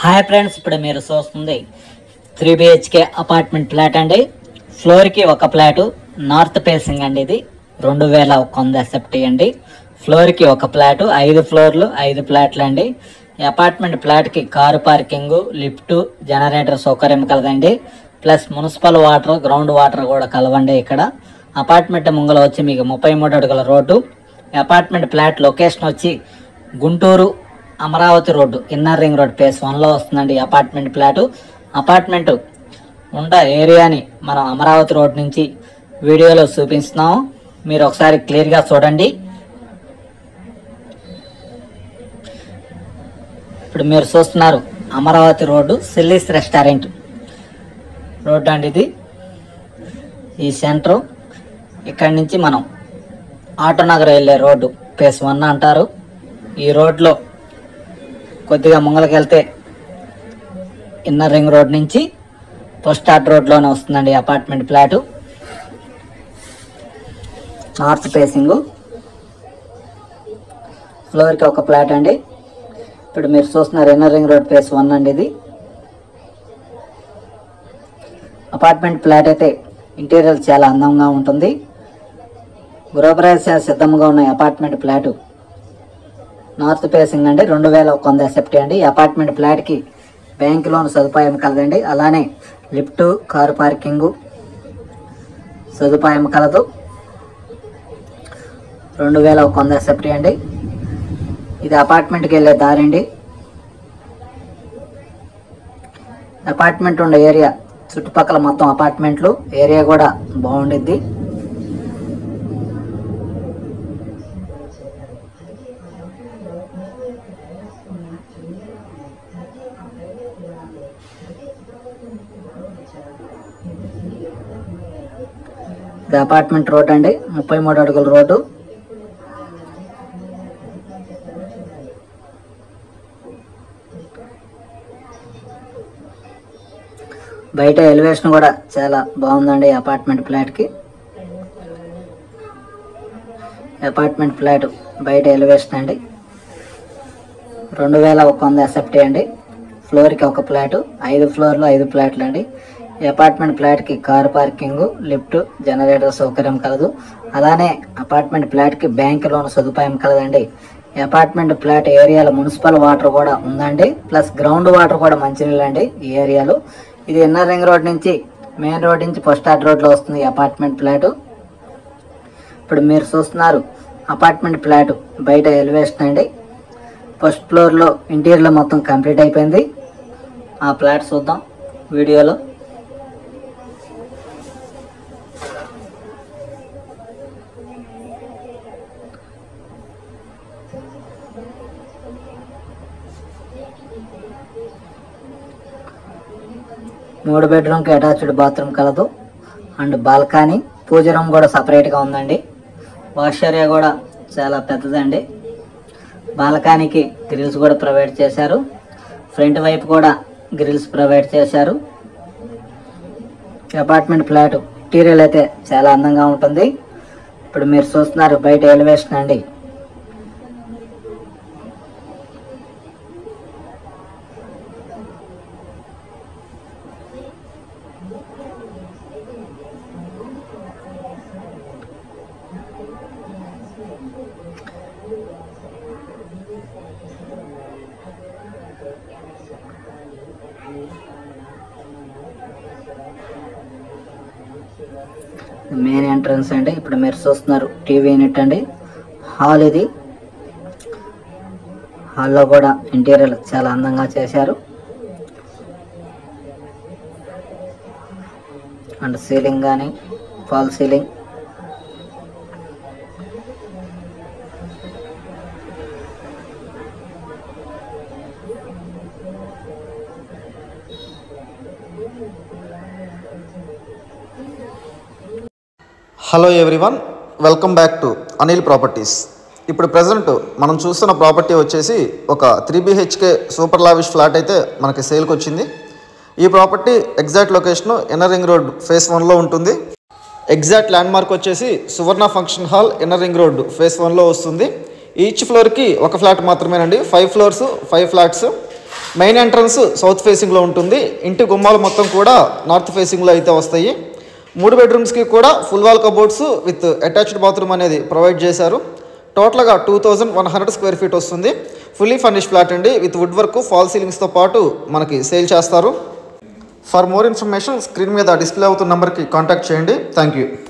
hi friends ఇప్పుడు మీరు చూస్తుంది త్రీ బిహెచ్కే అపార్ట్మెంట్ ఫ్లాట్ అండి ఫ్లోర్కి ఒక ఫ్లాటు నార్త్ ఫేసింగ్ అండి ఇది రెండు వేల వంద సెప్టీ అండి ఫ్లోర్కి ఒక ఫ్లాటు ఐదు ఫ్లోర్లు ఐదు ఫ్లాట్లు అండి ఈ అపార్ట్మెంట్ ఫ్లాట్కి కారు పార్కింగ్ లిఫ్ట్ జనరేటర్ సౌకర్యం కలదండి plus municipal water ground water కూడా కలవండి ఇక్కడ అపార్ట్మెంట్ ముంగల వచ్చి మీకు ముప్పై మూడు అడుగుల రోడ్డు ఈ అపార్ట్మెంట్ ఫ్లాట్ లొకేషన్ వచ్చి Guntur Amaravati road inner ring road phase వన్లో వస్తుందండి ఈ అపార్ట్మెంట్ ఫ్లాటు అపార్ట్మెంట్ ఉండ ఏరియాని మనం అమరావతి రోడ్ నుంచి వీడియోలో చూపిస్తున్నాము మీరు ఒకసారి క్లియర్గా చూడండి ఇప్పుడు మీరు చూస్తున్నారు Amaravati road Chillies restaurant road అండి ఇది ఈ సెంటర్ ఇక్కడి నుంచి మనం ఆటోనగర్ వెళ్ళే రోడ్డు ఫేస్ వన్ అంటారు ఈ రోడ్లో కొద్దిగా ముంగలకి వెళ్తే ఇన్నర్ రింగ్ రోడ్ నుంచి ఫస్ట్ స్టార్ట్ రోడ్లోనే వస్తుందండి ఈ అపార్ట్మెంట్ ఫ్లాటు నార్త్ ఫేసింగ్ ఫ్లోర్కి ఒక ఫ్లాట్ అండి ఇప్పుడు మీరు చూస్తున్నారు inner ring road phase one అండి ఇది అపార్ట్మెంట్ ఫ్లాట్ అయితే ఇంటీరియర్ చాలా అందంగా ఉంటుంది గృహప్రవేశ సిద్ధంగా ఉన్న ఈ అపార్ట్మెంట్ ఫ్లాటు నార్త్ ఫేసింగ్ అండి రెండు వేల ఒక వంద సెప్టీ అండి ఈ అపార్ట్మెంట్ ఫ్లాట్కి బ్యాంక్ లోన్ సదుపాయం కలదండి అలానే లిఫ్ట్ కారు పార్కింగు సదుపాయం కలదు రెండు వేల ఒక వంద సెప్టీ అండి ఇది అపార్ట్మెంట్కి వెళ్ళే దారి అండి అపార్ట్మెంట్ ఉండే ఏరియా చుట్టుపక్కల మొత్తం అపార్ట్మెంట్లు ఏరియా కూడా బాగుండిద్ది ఇది అపార్ట్మెంట్ రోడ్ అండి ముప్పై మూడు అడుగుల రోడ్డు బయట ఎలివేషన్ కూడా చాలా బాగుందండి ఈ అపార్ట్మెంట్ ఫ్లాట్కి అపార్ట్మెంట్ ఫ్లాట్ బయట ఎలివేషన్ అండి రెండు వేల ఒక వంద ఎస్ఎఫ్టీ అండి ఫ్లోర్కి ఒక ఫ్లాటు ఐదు ఫ్లోర్లు ఐదు ఫ్లాట్లు అండి ఈ అపార్ట్మెంట్ ఫ్లాట్కి కార్ పార్కింగ్ లిఫ్ట్ జనరేటర్ సౌకర్యం కలదు అలానే అపార్ట్మెంట్ ఫ్లాట్కి బ్యాంక్ లోన్ సదుపాయం కలదండి ఈ అపార్ట్మెంట్ ఫ్లాట్ ఏరియాలో మున్సిపల్ వాటర్ కూడా ఉందండి ప్లస్ గ్రౌండ్ వాటర్ కూడా మంచినీళ్ళు అండి ఈ ఏరియాలో ఇది ఇన్నర్ రింగ్ రోడ్ నుంచి మెయిన్ రోడ్ నుంచి ఫస్ట్ స్టార్ట్ రోడ్లో వస్తుంది ఈ అపార్ట్మెంట్ ఫ్లాటు ఇప్పుడు మీరు చూస్తున్నారు అపార్ట్మెంట్ ఫ్లాట్ బయట ఎలివేషన్ అండి ఫస్ట్ ఫ్లోర్లో ఇంటీరియర్లో మొత్తం కంప్లీట్ అయిపోయింది ఆ ఫ్లాట్ చూద్దాం వీడియోలో మూడు బెడ్రూమ్కి అటాచ్డ్ బాత్రూమ్ కలదు అండ్ బాల్కనీ పూజ రూమ్ కూడా సపరేట్గా ఉందండి వాష్ ఏరియా కూడా చాలా పెద్దదండి బాల్కనీకి గ్రిల్స్ కూడా ప్రొవైడ్ చేశారు ఫ్రంట్ వైపు కూడా గ్రిల్స్ ప్రొవైడ్ చేశారు ఈ అపార్ట్మెంట్ ఫ్లాట్ ఇంటీరియర్ అయితే చాలా అందంగా ఉంటుంది ఇప్పుడు మీరు చూస్తున్నారు బయట ఎలివేషన్ అండి మెయిన్ ఎంట్రన్స్ అండి ఇప్పుడు మీరు చూస్తున్నారు టీవీ యూనిట్ అండి హాల్ ఇది హాల్లో కూడా ఇంటీరియర్ చాలా అందంగా చేశారు అండ్ సీలింగ్ కానీ fall ceiling hello everyone welcome back to Anil properties ఇప్పుడు ప్రజెంట్ మనం చూస్తున్న ప్రాపర్టీ వచ్చేసి ఒక three BHK super lavish flat అయితే మనకి సేల్కి వచ్చింది ఈ property exact location inner ring road phase వన్లో ఉంటుంది ఎగ్జాక్ట్ ల్యాండ్ మార్క్ వచ్చేసి Suvarna function hall inner ring road phase వన్లో వస్తుంది ఈచ్ ఫ్లోర్కి ఒక ఫ్లాట్ మాత్రమేనండి five floors five flats main entrance south ఫేసింగ్లో ఉంటుంది ఇంటి గుమ్మాలు మొత్తం కూడా నార్త్ ఫేసింగ్లో అయితే వస్తాయి మూడు బెడ్రూమ్స్కి కూడా full wall cupboards with attached bathroom అనేది ప్రొవైడ్ చేశారు టోటల్గా two thousand one hundred square feet వస్తుంది ఫుల్లీ ఫర్నిష్ ఫ్లాట్ అండి విత్ వుడ్ వర్క్ ఫాల్ సీలింగ్స్తో పాటు మనకి సేల్ చేస్తారు ఫర్ మోర్ ఇన్ఫర్మేషన్ స్క్రీన్ మీద డిస్ప్లే అవుతున్న నెంబర్కి కాంటాక్ట్ చేయండి థ్యాంక్ యూ